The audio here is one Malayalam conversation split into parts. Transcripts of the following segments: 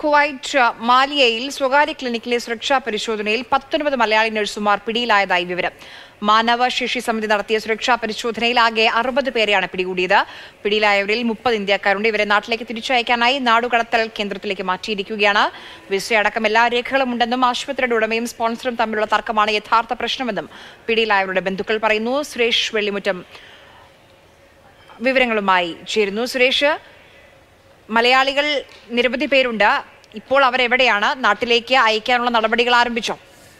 കുവൈറ്റ് മാലിയയിൽ സ്വകാര്യ ക്ലിനിക്കിലെ സുരക്ഷാ പരിശോധനയിൽ പത്തൊൻപത് മലയാളി നഴ്സുമാർ പിടിയിലായതായി വിവരം മാനവശേഷി സമിതി നടത്തിയ സുരക്ഷാ പരിശോധനയിൽ ആകെ അറുപത് പേരെയാണ് പിടികൂടിയത് പിടിയിലായവരിൽ മുപ്പത് ഇന്ത്യക്കാരുണ്ട് ഇവരെ നാട്ടിലേക്ക് തിരിച്ചയക്കാനായി നാടുകടത്തൽ കേന്ദ്രത്തിലേക്ക് മാറ്റിയിരിക്കുകയാണ് വിസ അടക്കം എല്ലാ രേഖകളും ഉണ്ടെന്നും ആശുപത്രിയുടെ ഉടമയും സ്പോൺസറും തമ്മിലുള്ള തർക്കമാണ് യഥാർത്ഥ പ്രശ്നമെന്നും പിടിയിലായവരുടെ ബന്ധുക്കൾ പറയുന്നു സുരേഷ് വെള്ളിമുറ്റം വിവരങ്ങളുമായി ചേരുന്നു സുരേഷ് മലയാളികൾ നിരവധി പേരുണ്ട് ഇപ്പോൾ അവരെവിടെയാണ് നാട്ടിലേക്ക് അയക്കാനുള്ള നടപടികൾ ആരംഭിച്ചോ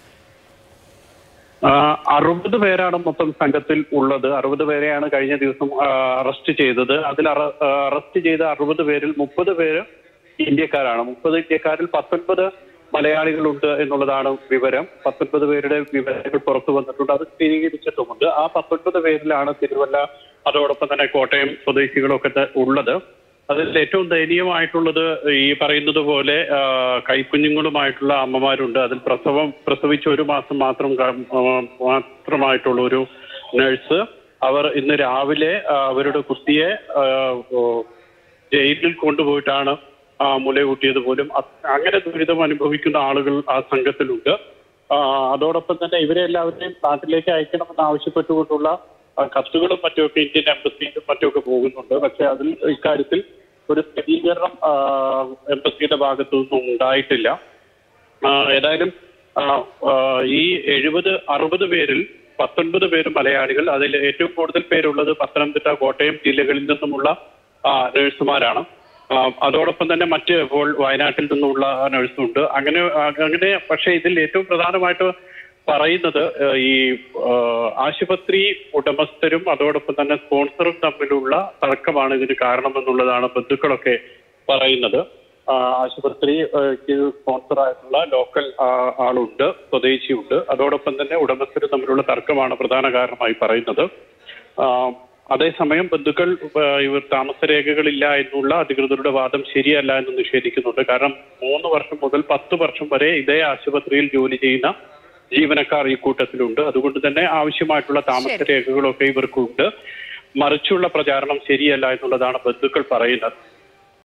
ആ, അറുപത് പേരാണ് മൊത്തം സംഘത്തിൽ ഉള്ളത് അറുപത് പേരെയാണ് കഴിഞ്ഞ ദിവസം ആ, അറസ്റ്റ് ചെയ്തത് അതിൽ അറ- ആ, അറസ്റ്റ് ചെയ്ത അറുപത് പേരിൽ മുപ്പത് പേര് ഇന്ത്യക്കാരാണ് മുപ്പത് ഇന്ത്യക്കാരിൽ പത്തൊൻപത് മലയാളികളുണ്ട് എന്നുള്ളതാണ് വിവരം പത്തൊൻപത് പേരുടെ വിവരങ്ങൾ പുറത്തു വന്നിട്ടുണ്ട് അത് സ്ഥിരീകരിച്ചിട്ടുമുണ്ട് ആ പത്തൊൻപത് പേരിലാണ് തിരുവല്ല അതോടൊപ്പം തന്നെ കോട്ടയം സ്വദേശികളൊക്കെ ത- ഉള്ളത് അതിൽ ഏറ്റവും ദയനീയമായിട്ടുള്ളത് ഈ പറയുന്നത് പോലെ ആ, കൈക്കുഞ്ഞുങ്ങളുമായിട്ടുള്ള അമ്മമാരുണ്ട് അതിൽ പ്രസവം പ്രസവിച്ച ഒരു മാസം മാത്രം ക- ആ, മാത്രമായിട്ടുള്ള ഒരു നഴ്സ് അവർ ഇന്ന് രാവിലെ ആ, അവരുടെ കുട്ടിയെ ആ, ഓ, ജയിലിൽ കൊണ്ടുപോയിട്ടാണ് ആ, മുലയൂട്ടിയത് പോലും അ- അങ്ങനെ ദുരിതം അനുഭവിക്കുന്ന ആളുകൾ ആ സംഘത്തിലുണ്ട് ആ, അതോടൊപ്പം തന്നെ ഇവരെ എല്ലാവരെയും നാട്ടിലേക്ക് അയക്കണമെന്ന് ആവശ്യപ്പെട്ടുകൊണ്ടുള്ള ആ, കത്തുകളും മറ്റുമൊക്കെ ഇന്ത്യൻ എംബസിയിലും മറ്റുമൊക്കെ പോകുന്നുണ്ട് പക്ഷെ അതിൽ ഇക്കാര്യത്തിൽ ഒരു സ്ഥിരീകരണം ആ, എംബസിയുടെ ഭാഗത്തു നിന്നും ഉണ്ടായിട്ടില്ല ആ, ഏതായാലും ആ, ആ, ഈ എഴുപത് അറുപത് പേരിൽ പത്തൊൻപത് പേര് മലയാളികൾ അതിൽ ഏറ്റവും കൂടുതൽ പേരുള്ളത് പത്തനംതിട്ട കോട്ടയം ജില്ലകളിൽ നിന്നുമുള്ള ആ, നഴ്സുമാരാണ് ആ, അതോടൊപ്പം തന്നെ മറ്റ് ഇപ്പോൾ വയനാട്ടിൽ നിന്നുള്ള നഴ്സുണ്ട് അങ്ങനെ അങ്ങനെ പക്ഷേ ഇതിൽ ഏറ്റവും പ്രധാനമായിട്ട് പറയുന്നത് ആ, ഈ ആ, ആശുപത്രി ഉടമസ്ഥരും അതോടൊപ്പം തന്നെ സ്പോൺസറും തമ്മിലുള്ള തർക്കമാണ് ഇതിന് കാരണമെന്നുള്ളതാണ് ബന്ധുക്കളൊക്കെ പറയുന്നത് ആ, ആശുപത്രി ആ, ക്ക് സ്പോൺസറായിട്ടുള്ള ലോക്കൽ ആ, ആളുണ്ട് സ്വദേശിയുണ്ട് അതോടൊപ്പം തന്നെ ഉടമസ്ഥരും തമ്മിലുള്ള തർക്കമാണ് പ്രധാന കാരണമായി പറയുന്നത് ആ, അതേസമയം ബന്ധുക്കൾ ആ, ഇവർ താമസരേഖകളില്ല എന്നുള്ള അധികൃതരുടെ വാദം ശരിയല്ല എന്ന് നിഷേധിക്കുന്നുണ്ട് കാരണം മൂന്ന് വർഷം മുതൽ പത്ത് വർഷം വരെ ഇതേ ആശുപത്രിയിൽ ജോലി ചെയ്യുന്ന ജീവനക്കാർ ഈ കൂട്ടത്തിലുണ്ട് അതുകൊണ്ട് തന്നെ ആവശ്യമായിട്ടുള്ള താമസ രേഖകളൊക്കെ ഇവർക്കുണ്ട് മറിച്ചുള്ള പ്രചാരണം ശരിയല്ല എന്നുള്ളതാണ് ബന്ധുക്കൾ പറയുന്നത്